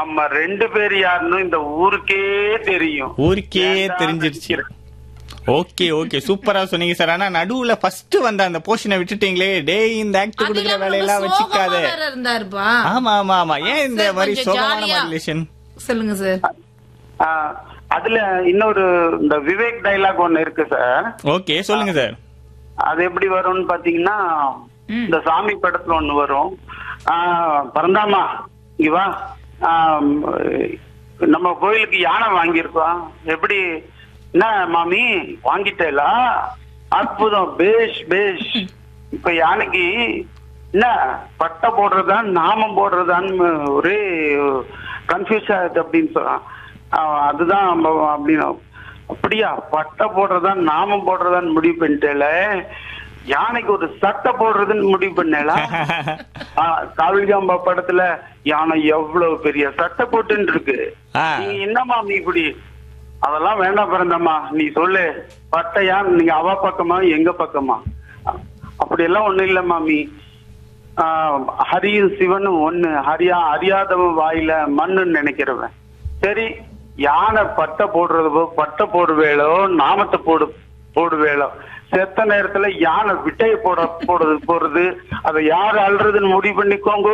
நம்ம ரெண்டு பேர் யாருன்னு இந்த ஊருக்கே தெரியும் ஊருக்கே ஏன்டா தெரிஞ்சிருச்சு நடிக்கிற? ஓகே ஓகே சூப்பரா சொன்னீங்க சார் ஆனா நடுவுல ஃபர்ஸ்ட் வந்த அந்த போர்ஷனை விட்டுட்டீங்களே டேய் இந்த ஆக்ட் அது கொடுக்குற இல்லாம வேலையெல்லாம் ரொம்ப வச்சுக்காத சோகமா வேற இருந்தாருப்பா ஆமா ஆமா ஆமா ஏன் இந்த சார், மாதிரி கொஞ்சம் சோகமான ஜாலியா. மாடுலேஷன் சொல்லுங்க சார் ஆ, அதுல இன்னொரு இந்த விவேக் டைலாக் ஒண்ணு இருக்கு சார் ஓகே சொல்லுங்க சார் அது எப்படி வரும்னு பாத்தீங்கன்னா ம். இந்த சாமி படத்துல ஒண்ணு வரும் ஆ, பரந்தாமா இங்க வா ஆம், நம்ம கோயிலுக்கு யானை வாங்கியிருக்கோம் எப்படி என்ன மாமி வாங்கிட்டேலா அற்புதம் பேஷ் பேஷ் இப்ப யானைக்கு என்ன பட்டை போடுறதான் நாமம் போடுறதான்னு ஒரே கன்ஃபியூஸ் ஆகுது அப்படின்னு சொல்றான் அவன் அதுதான் நம்ம அப்படின்னு அப்படியா பட்டை போடுறதா நாமம் போடுறதான்னு முடிவு பண்ணிட்டேல யானைக்கு ஒரு சட்டை போடுறதுன்னு முடிவு பண்ணல காவிரிஜாம்பா படத்துல யானை எவ்வளவு பெரிய சட்டை போட்டுன்னு இருக்கு ஆ. நீ என்னம்மா நீ இப்படி அதெல்லாம் வேண்டாம் பிறந்தம்மா நீ சொல்லு பட்டையா நீங்க அவ பக்கமா எங்க பக்கமா அப்படி எல்லாம் ஒண்ணு இல்ல மாமி ஆஹ் ஹரியும் சிவனும் ஒண்ணு ஹரியா அறியாதவன் வாயில மண்ணுன்னு நினைக்கிறவன் சரி யானை பட்டை போடுறது போ- பட்டை போடுவேளோ நாமத்தை போடு போடுவேளோ செத்த நேரத்துல யானை விட்டைய போட போடுறது போறது அதை யாரு அல்றதுன்னு முடிவு பண்ணிக்கோங்க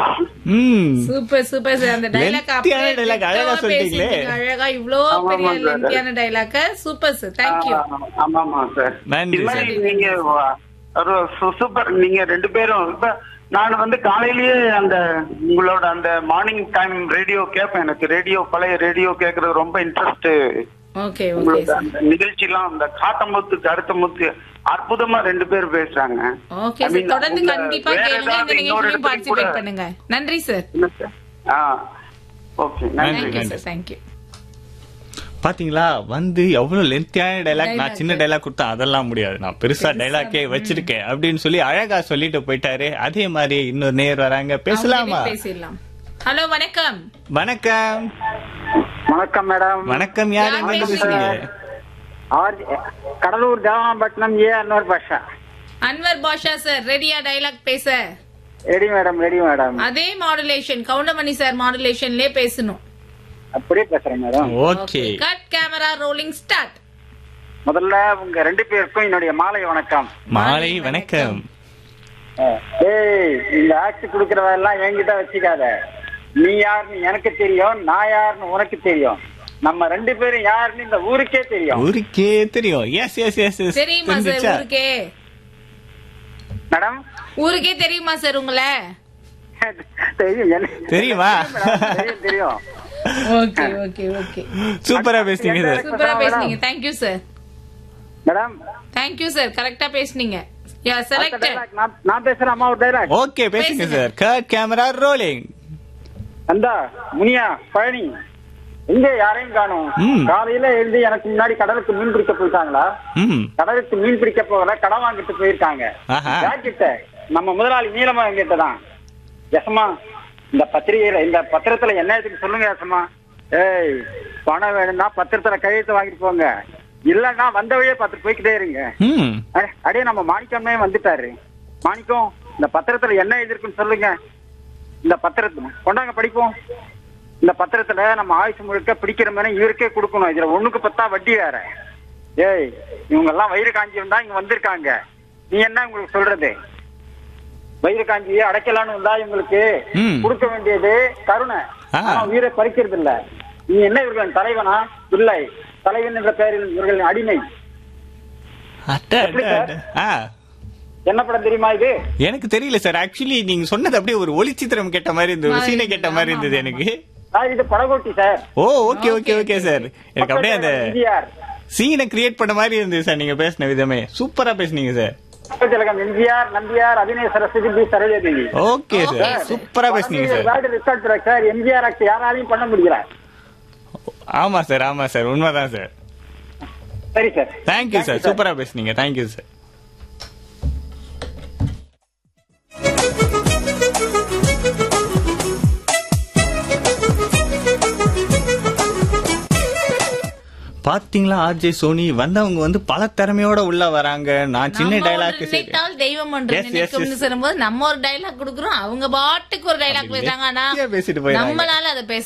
ம் சூப்பர் சூப்பர் சார் அந்த டைலாக் Lengthy-யான dialogue அழகா சொல்லிட்டீங்களே. அழகா இவ்ளோ ஆமா, பெரிய ஆமா, sir. லென்த்தியான டைலாக் சூப்பர் சார் தேங்க்யூ ஆ, ஆமாமா சார் நன்றி, இது மாதிரி sir. நீங்க வ- ஒரு சு- சூப்பர் நீங்க ரெண்டு பேரும் இப்ப நான் வந்து காலையிலேயே அந்த உங்களோட அந்த மார்னிங் டைம் ரேடியோ கேட்பேன் எனக்கு ரேடியோ பழைய ரேடியோ கேட்கறது ரொம்ப இன்ட்ரெஸ்ட் ஓகே ஓகே உங்களோட சார் அந்த நிகழ்ச்சிலாம் அந்த காட்டமுத்து கருத்தமுத்து அற்புதமா ரெண்டு பேர் பேசுறாங்க ஓகே I சார் mean, தொடர்ந்து உங்க கண்டிப்பா வேற கேளுங்க இந்த ஏதாவது இன்னொரு நிகழ்ச்சியிலும் இடத்துக்கு பார்ட்டிசிபேட் கூட- பண்ணுங்க நன்றி சார் என்ன சார்? ஆ ஓகே நன்றி, நன்றி தேங்க்யூ நன்றி. சார் தேங்க்யூ பாத்தீங்களா வந்து எவ்வளவு லென்த்தியான டைலாக் நான் Dialogue. சின்ன டைலாக் கொடுத்தா அதெல்லாம் முடியாது நான் பெருசா டைலாக்கே வச்சிருக்கேன் அப்படின்னு சொல்லி அழகா சொல்லிட்டு போயிட்டாரு அதே மாதிரி இன்னொரு நேர் வராங்க பேசலாமா பேசிடலாம் ஹலோ வணக்கம் வணக்கம் வணக்கம் மேடம் வணக்கம் யார் யார் எங்க பேசுறீங்க? பேசுறீங்க ஆர் கடலூர் தேவனாம்பட்டினம் ஏ அன்வர் பாஷா அன்வர் பாஷா சார் ரெடியா டைலாக் பேச ரெடி மேடம் ரெடி மேடம் அதே மாடுலேஷன் கவுண்டமணி சார் மாடுலேஷன்லயே பேசணும் அப்படியே பேசுறேன் madam okay cut camera rolling start முதல்ல உங்க ரெண்டு பேருக்கும் என்னுடைய மாலை வணக்கம் மாலை வணக்கம் ஏய் இந்த ஆக்ட் குடுக்கறதெல்லாம் என்கிட்ட வச்சுக்காத நீ யாருன்னு எனக்கு தெரியும் நான் யாருன்னு உனக்கு தெரியும் நம்ம ரெண்டு பேரும் யாருன்னு இந்த ஊருக்கே தெரியும் ஊருக்கே தெரியும் எஸ் எஸ் எஸ் எஸ் தெரியுமா சார் ஊருக்கே மேடம் ஊருக்கே தெரியுமா சார் உங்களை தெரியும் எனக்கு- தெரியுமா? தெரியும் தெரியும் ஓகே ஓகே ஓகே சூப்பரா பேசுறீங்க சார் சூப்பரா பேசுனீங்க thank you sir madam thank you sir கரெக்டா பேசுனீங்க யா அடுத்த செலக்டட் dialogue நான் நான் பேசுறேன் அம்மா ஒரு டைலாக் ஓகே பேசுங்க பேசுங்க. Sir cut camera rolling Nandha Muniya Palani எங்க யாரையும் காணும் ம். காலையில எழுதி எனக்கு முன்னாடி கடலுக்கு மீன் பிடிக்க போயிட்டாங்களா ம் கடலுக்கு மீன் பிடிக்க போகல கடன் வாங்கிட்டு போயிருக்காங்க ஆஹா. ஜாக்கிட்ட நம்ம முதலாளி நீலமா எங்கிட்ட தான் யசமா இந்த பத்திரிகையில இந்த பத்திரத்துல என்ன இருக்குன்னு சொல்லுங்க யசமா ஏய் பணம் வேணும்னா பத்திரத்துல கையெழுத்து வாங்கிட்டு போங்க இல்லன்னா வந்த வழியே பார்த்துட்டு போய்க்கிட்டே இருங்க ம் அடே, அடே நம்ம மாணிக்கம்னே வந்துட்டாரு மாணிக்கம் இந்த பத்திரத்துல என்ன எழுதிருக்குன்னு சொல்லுங்க இந்த பத்திரத்துல கொண்டாங்க படிப்போம் இந்த பத்திரத்துல நம்ம ஆயுசு முழுக்க பிடிக்கிற மாதிரி இவருக்கே கொடுக்கணும் இதுல ஒண்ணுக்கு பத்தா வட்டி வேற ஏய் இவங்க எல்லாம் வயிறு காஞ்சிருந்தா இங்க வந்திருக்காங்க நீ என்ன உங்களுக்கு சொல்றது வயிறு காஞ்சியே அடைக்கலான்னு வந்தா இவங்களுக்கு ம். கொடுக்க வேண்டியது கருணை ஆ. ஆனா உயிரை பறிக்கிறது இல்ல நீ என்ன இவர்களின் தலைவனா இல்லை தலைவன் என்ற பெயரில் இவர்களின் அடிமை அட்ட அட்ட அட்ட. ஆ என்ன படம் தெரியுமா இது எனக்கு தெரியல சார் ஆக்சுவலி நீங்க சொன்னது அப்படியே ஒரு ஒளிச்சித்திரம் கேட்ட மாதிரி இருந்தது ஒரு சீனை கேட்ட மாதிரி இருந்தது எனக்கு ஆ, இது Padagotti sir oh okay okay okay sir எனக்கு அப்படியே அந்த எம்ஜிஆர் சீனை கிரியேட் பண்ண மாதிரி இருந்தது சார் நீங்க பேசின விதமே சூப்பரா பேசுனீங்க சார் திலகம் MGR Nambiar Abhinaya Saraswathi B Sarojadevi okay sir சூப்பரா பேசுனீங்க sir world record sir MGR act யாராலையும் பண்ண முடியல ஆமா சார் ஆமா சார் உண்மைதான் சார் சரி சார் தேங்க்யூ சார் சூப்பரா பேசுனீங்க தேங்க்யூ சார் பாத்தீங்களா ஆர்ஜே சோனி வந்தவங்க வந்து பல திறமையோட உள்ள வராங்க நான் சின்ன நம்ம டைலாக் ஒன்று நினைத்தால் தெய்வம் ஒன்று Yes, yes, நினைக்கும்னு yes. சொல்லும்போது நம்ம ஒரு டைலாக் கொடுக்குறோம் அவங்க பாட்டுக்கு ஒரு டைலாக் அப்படி பேசுறாங்க ஆனா வெட்டியா பேசிட்டு போயிடுறாங்க. நம்மளால அதை பேச